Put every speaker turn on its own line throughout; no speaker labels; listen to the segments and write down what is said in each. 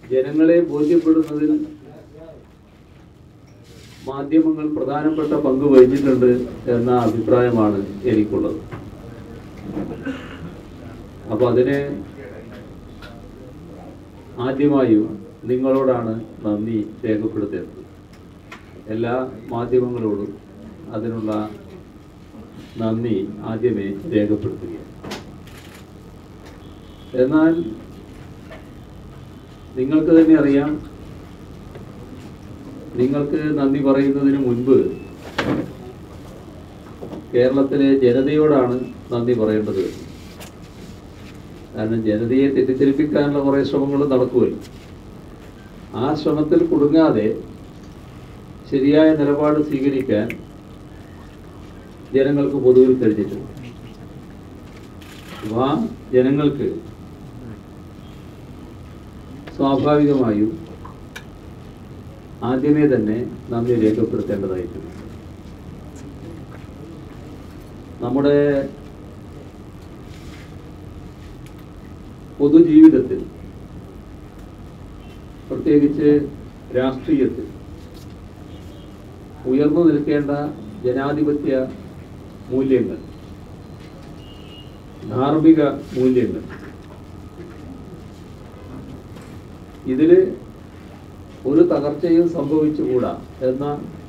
ജനങ്ങളെ ബോധ്യപ്പെടുന്നതിൽ മാധ്യമങ്ങൾ പ്രധാനപ്പെട്ട പങ്ക് വഹിച്ചിട്ടുണ്ട് എന്ന അഭിപ്രായമാണ് എനിക്കുള്ളത് അപ്പൊ അതിന് ആദ്യമായും നിങ്ങളോടാണ് നന്ദി രേഖപ്പെടുത്തേണ്ടത് എല്ലാ മാധ്യമങ്ങളോടും അതിനുള്ള നന്ദി ആദ്യമേ രേഖപ്പെടുത്തുകയാണ് എന്നാൽ നിങ്ങൾക്ക് തന്നെ അറിയാം നിങ്ങൾക്ക് നന്ദി പറയുന്നതിന് മുൻപ് കേരളത്തിലെ ജനതയോടാണ് നന്ദി പറയേണ്ടത് കാരണം ജനതയെ തെറ്റിദ്ധരിപ്പിക്കാനുള്ള കുറേ ശ്രമങ്ങൾ നടക്കുമല്ലോ ആ ശ്രമത്തിൽ കുടുങ്ങാതെ ശരിയായ നിലപാട് സ്വീകരിക്കാൻ ജനങ്ങൾക്ക് പൊതുവിൽ കഴിഞ്ഞിട്ടുണ്ട് അപ്പൊ ആ ജനങ്ങൾക്ക് സ്വാഭാവികമായും ആദ്യമേ തന്നെ നന്ദി രേഖപ്പെടുത്തേണ്ടതായിട്ടുണ്ട് നമ്മുടെ പൊതുജീവിതത്തിൽ പ്രത്യേകിച്ച് രാഷ്ട്രീയത്തിൽ ഉയർന്നു നിൽക്കേണ്ട ജനാധിപത്യ മൂല്യങ്ങൾ ധാർമ്മിക മൂല്യങ്ങൾ ഇതില് ഒരു തകർച്ചയും സംഭവിച്ചുകൂടാ എന്ന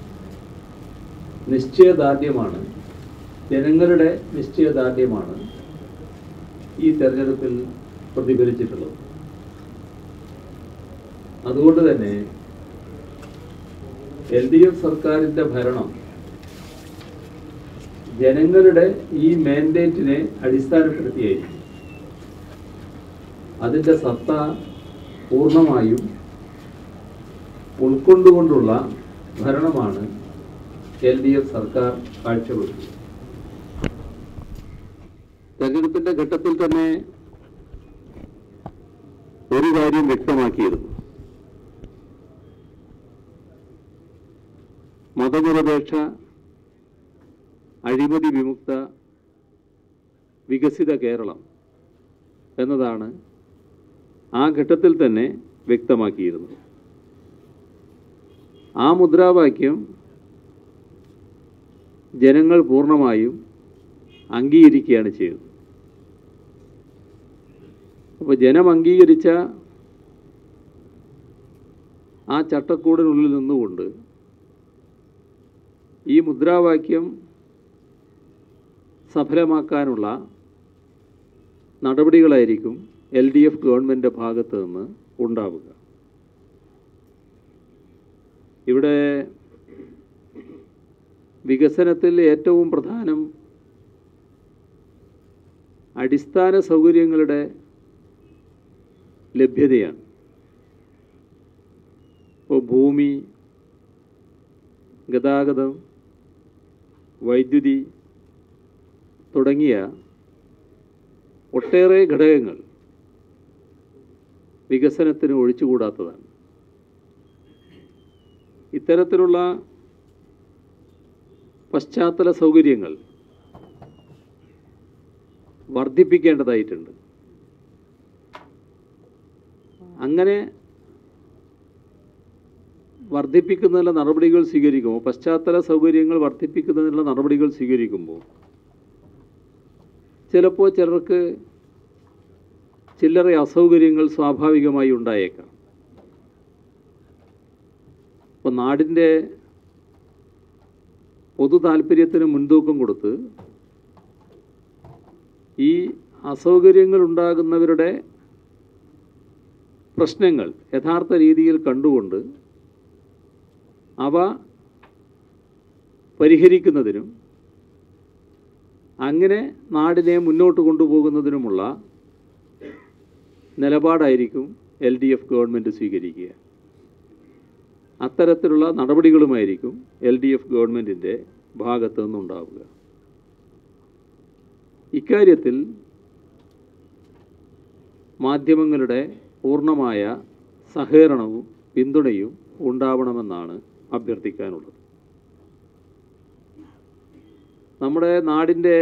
നിശ്ചയദാർഢ്യമാണ് ജനങ്ങളുടെ നിശ്ചയദാർഢ്യമാണ് ഈ തെരഞ്ഞെടുപ്പിൽ പ്രതിഫലിച്ചിട്ടുള്ളത് അതുകൊണ്ട് തന്നെ എൽ ഡി എഫ് സർക്കാരിന്റെ ഭരണം ജനങ്ങളുടെ ഈ മാൻഡേറ്റിനെ അടിസ്ഥാനപ്പെടുത്തിയായിരിക്കും അതിന്റെ സത്ത പൂർണ്ണമായും ഉൾക്കൊണ്ടുകൊണ്ടുള്ള ഭരണമാണ് എൽ ഡി എഫ് സർക്കാർ കാഴ്ചവെച്ചത് തെരഞ്ഞെടുപ്പിന്റെ ഘട്ടത്തിൽ തന്നെ ഒരു കാര്യം വ്യക്തമാക്കിയിരുന്നു മതനിരപേക്ഷ അഴിമതി വിമുക്ത വികസിത കേരളം എന്നതാണ് ആ ഘട്ടത്തിൽ തന്നെ വ്യക്തമാക്കിയിരുന്നത് ആ മുദ്രാവാക്യം ജനങ്ങൾ പൂർണ്ണമായും അംഗീകരിക്കുകയാണ് ചെയ്തത് അപ്പോൾ ജനം അംഗീകരിച്ച ആ ചട്ടക്കൂടിനുള്ളിൽ നിന്നുകൊണ്ട് ഈ മുദ്രാവാക്യം സഫലമാക്കാനുള്ള നടപടികളായിരിക്കും എൽ ഡി എഫ് ഗവൺമെൻറ് ഭാഗത്ത് നിന്ന് ഉണ്ടാവുക ഇവിടെ വികസനത്തിൽ ഏറ്റവും പ്രധാനം അടിസ്ഥാന സൗകര്യങ്ങളുടെ ലഭ്യതയാണ് ഇപ്പോൾ ഭൂമി ഗതാഗതം വൈദ്യുതി തുടങ്ങിയ ഒട്ടേറെ ഘടകങ്ങൾ വികസനത്തിന് ഒഴിച്ചുകൂടാത്തതാണ് ഇത്തരത്തിലുള്ള പശ്ചാത്തല സൗകര്യങ്ങൾ വർദ്ധിപ്പിക്കേണ്ടതായിട്ടുണ്ട് അങ്ങനെ വർദ്ധിപ്പിക്കുന്നതിനുള്ള നടപടികൾ സ്വീകരിക്കുമ്പോൾ പശ്ചാത്തല സൗകര്യങ്ങൾ വർദ്ധിപ്പിക്കുന്നതിനുള്ള നടപടികൾ സ്വീകരിക്കുമ്പോൾ ചിലപ്പോൾ ചിലർക്ക് ചില്ലറ അസൗകര്യങ്ങൾ സ്വാഭാവികമായി ഉണ്ടായേക്കാം അപ്പോൾ നാടിൻ്റെ പൊതു താല്പര്യത്തിന് മുൻതൂക്കം കൊടുത്ത് ഈ അസൗകര്യങ്ങൾ ഉണ്ടാകുന്നവരുടെ പ്രശ്നങ്ങൾ യഥാർത്ഥ രീതിയിൽ കണ്ടുകൊണ്ട് അവ പരിഹരിക്കുന്നതിനും അങ്ങനെ നാടിനെ മുന്നോട്ട് കൊണ്ടുപോകുന്നതിനുമുള്ള നിലപാടായിരിക്കും എൽ ഡി എഫ് ഗവൺമെൻറ് സ്വീകരിക്കുക അത്തരത്തിലുള്ള നടപടികളുമായിരിക്കും എൽ ഡി എഫ് ഗവൺമെൻറ്റിൻ്റെ ഭാഗത്തു നിന്നുണ്ടാവുക ഇക്കാര്യത്തിൽ മാധ്യമങ്ങളുടെ പൂർണ്ണമായ സഹകരണവും പിന്തുണയും ഉണ്ടാവണമെന്നാണ് അഭ്യർത്ഥിക്കാനുള്ളത് നമ്മുടെ നാടിൻ്റെ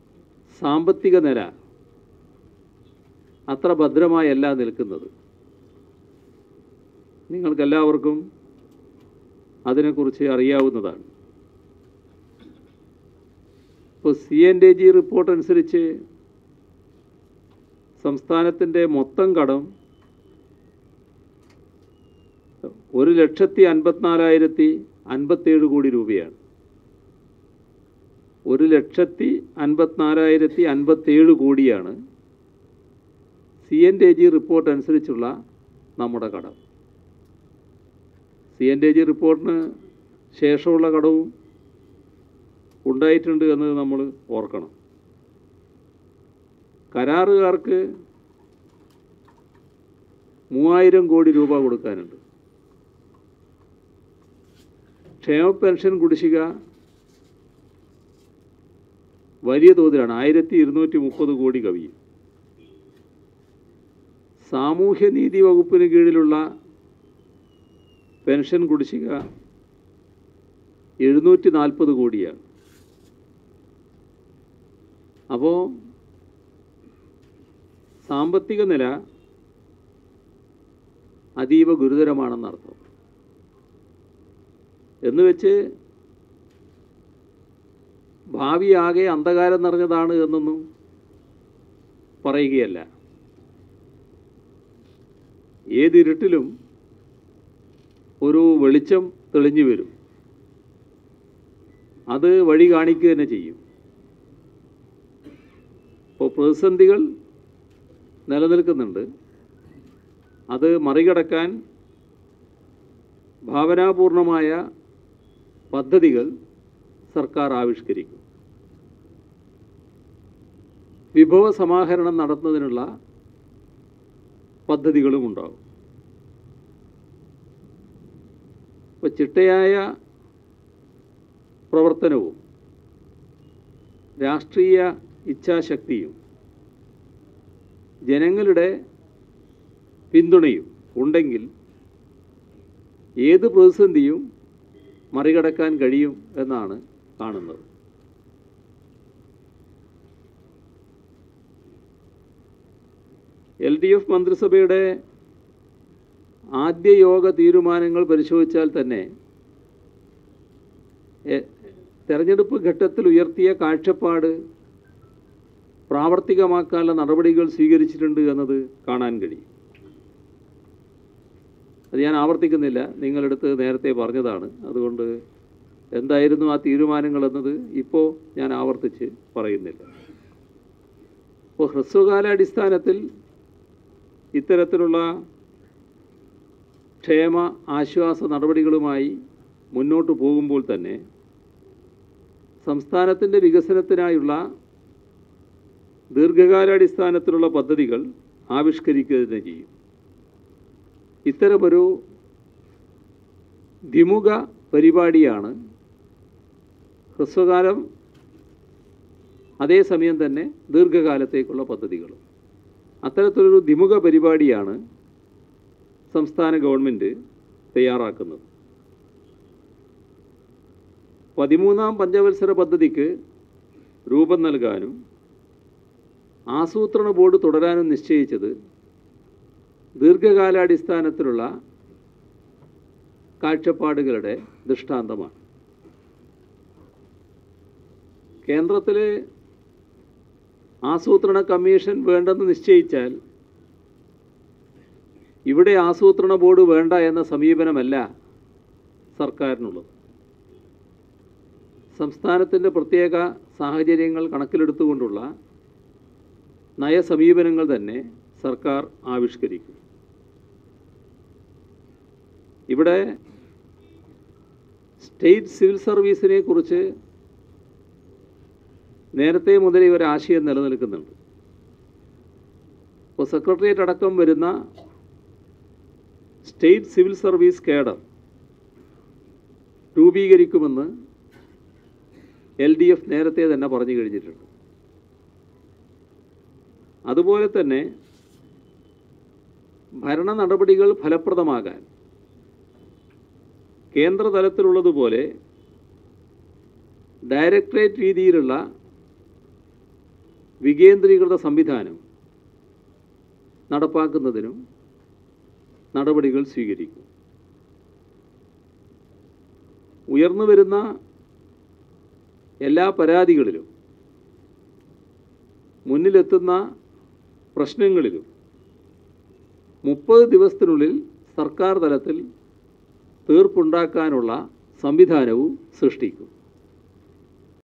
സാമ്പത്തിക നില അത്ര ഭദ്രമായല്ല നിൽക്കുന്നത് നിങ്ങൾക്കെല്ലാവർക്കും അതിനെക്കുറിച്ച് അറിയാവുന്നതാണ് ഇപ്പോൾ C N D G report അനുസരിച്ച് സംസ്ഥാനത്തിൻ്റെ മൊത്തം കടം ഒരു ലക്ഷത്തി അൻപത്തിനാലായിരത്തി അൻപത്തേഴ് കോടി രൂപയാണ് ഒരു ലക്ഷത്തി അൻപത്തിനാലായിരത്തി അൻപത്തേഴ് കോടിയാണ് C N D G report അനുസരിച്ചുള്ള നമ്മുടെ കടം സി എൻ ഡി ജി റിപ്പോർട്ടിന് ശേഷമുള്ള കടവും ഉണ്ടായിട്ടുണ്ട് എന്ന് നമ്മൾ ഓർക്കണം കരാറുകാർക്ക് മൂവായിരം കോടി രൂപ കൊടുക്കാനുണ്ട് ക്ഷേമ പെൻഷൻ കുടിശ്ശിക വലിയ തോതിലാണ് ആയിരത്തി ഇരുന്നൂറ്റി മുപ്പത് കോടി കവിയും സാമൂഹ്യനീതി വകുപ്പിന് കീഴിലുള്ള പെൻഷൻ കുടിശ്ശിക എഴുന്നൂറ്റി നാൽപ്പത് കോടിയാണ് അപ്പോൾ സാമ്പത്തിക നില അതീവ ഗുരുതരമാണെന്നർത്ഥം എന്ന് വെച്ച് ഭാവി ആകെ അന്ധകാരം നിറഞ്ഞതാണ് എന്നൊന്നും പറയുകയല്ല ഏതിരുട്ടിലും ഒരു വെളിച്ചം തെളിഞ്ഞു വരും അത് വഴി കാണിക്കുക തന്നെ ചെയ്യും ഇപ്പോൾ പ്രതിസന്ധികൾ നിലനിൽക്കുന്നുണ്ട് അത് മറികടക്കാൻ ഭാവനാപൂർണമായ പദ്ധതികൾ സർക്കാർ ആവിഷ്കരിക്കും വിഭവ സമാഹരണം നടത്തുന്നതിനുള്ള പദ്ധതികളും ഉണ്ടാകും ഇപ്പോൾ ചിട്ടയായ പ്രവർത്തനവും രാഷ്ട്രീയ ഇച്ഛാശക്തിയും ജനങ്ങളുടെ പിന്തുണയും ഉണ്ടെങ്കിൽ ഏത് പ്രതിസന്ധിയും മറികടക്കാൻ കഴിയും എന്നാണ് കാണുന്നത് എൽ ഡി എഫ് മന്ത്രിസഭയുടെ ആദ്യ യോഗ തീരുമാനങ്ങൾ പരിശോധിച്ചാൽ തന്നെ എ- തെരഞ്ഞെടുപ്പ് ഘട്ടത്തിൽ ഉയർത്തിയ കാഴ്ചപ്പാട് പ്രാവർത്തികമാക്കാനുള്ള നടപടികൾ സ്വീകരിച്ചിട്ടുണ്ട് എന്നത് കാണാൻ കഴിയും അത് ഞാൻ ആവർത്തിക്കുന്നില്ല നിങ്ങളെടുത്ത് നേരത്തെ പറഞ്ഞതാണ് അതുകൊണ്ട് എന്തായിരുന്നു ആ തീരുമാനങ്ങൾ എന്നത് ഇപ്പോൾ ഞാൻ ആവർത്തിച്ച് പറയുന്നില്ല അപ്പോൾ ഹ്രസ്വകാലാടിസ്ഥാനത്തിൽ ഇത്തരത്തിലുള്ള ക്ഷേമ ആശ്വാസ നടപടികളുമായി മുന്നോട്ട് പോകുമ്പോൾ തന്നെ സംസ്ഥാനത്തിൻ്റെ വികസനത്തിനായുള്ള ദീർഘകാലാടിസ്ഥാനത്തിലുള്ള പദ്ധതികൾ ആവിഷ്കരിക്കുക തന്നെ ചെയ്യും ഇത്തരമൊരു ദ്വിമുഖ പരിപാടിയാണ് ഹ്രസ്വകാലം അതേസമയം തന്നെ ദീർഘകാലത്തേക്കുള്ള പദ്ധതികളും അത്തരത്തിലൊരു ദ്വിമുഖ പരിപാടിയാണ് സംസ്ഥാന ഗവൺമെൻറ് തയ്യാറാക്കുന്നത് പതിമൂന്നാം പഞ്ചവത്സര പദ്ധതിക്ക് രൂപം നൽകാനും ആസൂത്രണ ബോർഡ് തുടരാനും നിശ്ചയിച്ചത് ദീർഘകാലാടിസ്ഥാനത്തിലുള്ള കാഴ്ചപ്പാടുകളുടെ ദൃഷ്ടാന്തമാണ് കേന്ദ്രത്തിൽ ആസൂത്രണ കമ്മീഷൻ വേണ്ടെന്ന് നിശ്ചയിച്ചാൽ ഇവിടെ ആസൂത്രണ ബോർഡ് വേണ്ട എന്ന സമീപനമല്ല സർക്കാരിനുള്ളത് സംസ്ഥാനത്തിൻ്റെ പ്രത്യേക സാഹചര്യങ്ങൾ കണക്കിലെടുത്തുകൊണ്ടുള്ള നയസമീപനങ്ങൾ തന്നെ സർക്കാർ ആവിഷ്കരിക്കും ഇവിടെ സ്റ്റേറ്റ് സിവിൽ സർവീസിനെ കുറിച്ച് നേരത്തെ മുതലേ ഒരു ആശയം നിലനിൽക്കുന്നുണ്ട് ഇപ്പോൾ സെക്രട്ടേറിയറ്റ് അടക്കം വരുന്ന സ്റ്റേറ്റ് സിവിൽ സർവീസ് കേഡർ രൂപീകരിക്കുമെന്ന് എൽ ഡി എഫ് നേരത്തെ തന്നെ പറഞ്ഞു കഴിഞ്ഞിട്ടുണ്ട് അതുപോലെ തന്നെ ഭരണ നടപടികൾ ഫലപ്രദമാകാൻ കേന്ദ്ര തലത്തിലുള്ളതുപോലെ ഡയറക്ടറേറ്റ് രീതിയിലുള്ള വികേന്ദ്രീകൃത സംവിധാനം നടപ്പാക്കുന്നതിനും നടപടികൾ സ്വീകരിക്കും ഉയർന്നു വരുന്ന എല്ലാ പരാതികളിലും മുന്നിലെത്തുന്ന പ്രശ്നങ്ങളിലും മുപ്പത് ദിവസത്തിനുള്ളിൽ സർക്കാർ തലത്തിൽ തീർപ്പുണ്ടാക്കാനുള്ള സംവിധാനവും സൃഷ്ടിക്കും